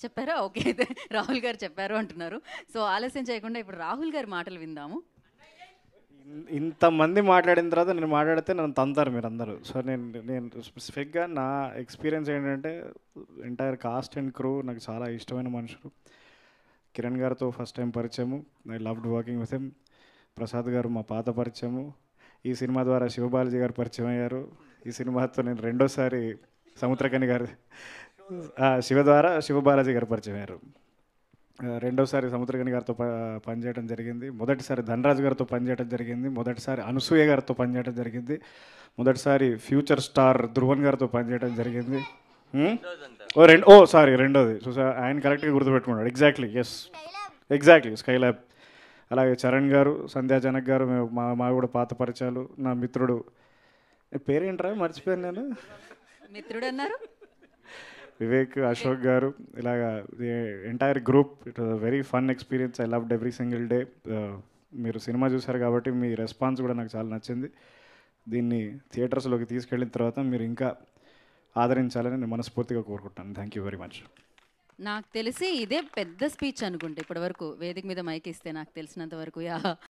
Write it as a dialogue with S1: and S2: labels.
S1: చెప్పారా ఓకే అయితే రాహుల్ గారు చెప్పారు అంటున్నారు సో ఆలస్యం చేయకుండా ఇప్పుడు రాహుల్ గారి మాటలు విందాము
S2: ఇన్- ఇంతమంది మాట్లాడిన తర్వాత నేను మాట్లాడితే నన్ను తంతారు మీరు అందరూ సో నేను నేను స్పెసిఫిక్గా నా ఎక్స్పీరియన్స్ ఏంటంటే ఎంటైర్ కాస్ట్ అండ్ క్రూ నాకు చాలా ఇష్టమైన మనుషులు కిరణ్ గారితో ఫస్ట్ టైం పరిచయము I loved working with him Prasad garu మా పాత పరిచయము ఈ సినిమా ద్వారా శివబాలాజీ గారు పరిచయం అయ్యారు ఈ సినిమాతో నేను రెండోసారి సముద్రకని గారు ఆ, శివ ద్వారా శివబాలాజీ గారు పరిచయం అయ్యారు ఆ, రెండోసారి సముద్రకని గారితో ప- పనిచేయడం జరిగింది మొదటిసారి ధనరాజు గారితో పనిచేయడం జరిగింది మొదటిసారి అనసూయ గారితో పనిచేయడం జరిగింది మొదటిసారి ఫ్యూచర్ స్టార్ ధ్రువన్ గారితో పనిచేయడం జరిగింది హ్మ్? ఓ రెండు ఓ సారీ రెండోది చూసా ఆయన కరెక్ట్గా గుర్తుపెట్టుకున్నాడు exactly yes exactly sky lab అలాగే చరణ్ గారు సంధ్యా జనక్ గారు మేము మా మా కూడా పాత పరిచయాలు నా మిత్రుడు ఏ పేరేంట్రా మర్చిపోయాను నేను
S1: మిత్రుడు అన్నారు
S2: వివేక్ అశోక్ గారు ఇలాగా entire group it was very fun experience I loved every single day మీరు సినిమా చూసారు కాబట్టి మీ రెస్పాన్స్ కూడా నాకు చాలా నచ్చింది దీన్ని థియేటర్స్లోకి తీసుకెళ్ళిన తర్వాత మీరు ఇంకా ఆదరించాలని నేను మనస్ఫూర్తిగా కోరుకుంటాను థ్యాంక్ యూ వెరీ మచ్
S1: నాకు తెలిసి ఇదే పెద్ద స్పీచ్ అనుకుంటా ఇప్పటి వరకు వేదిక మీద మైక్ ఇస్తే నాకు తెలిసినంత వరకు యా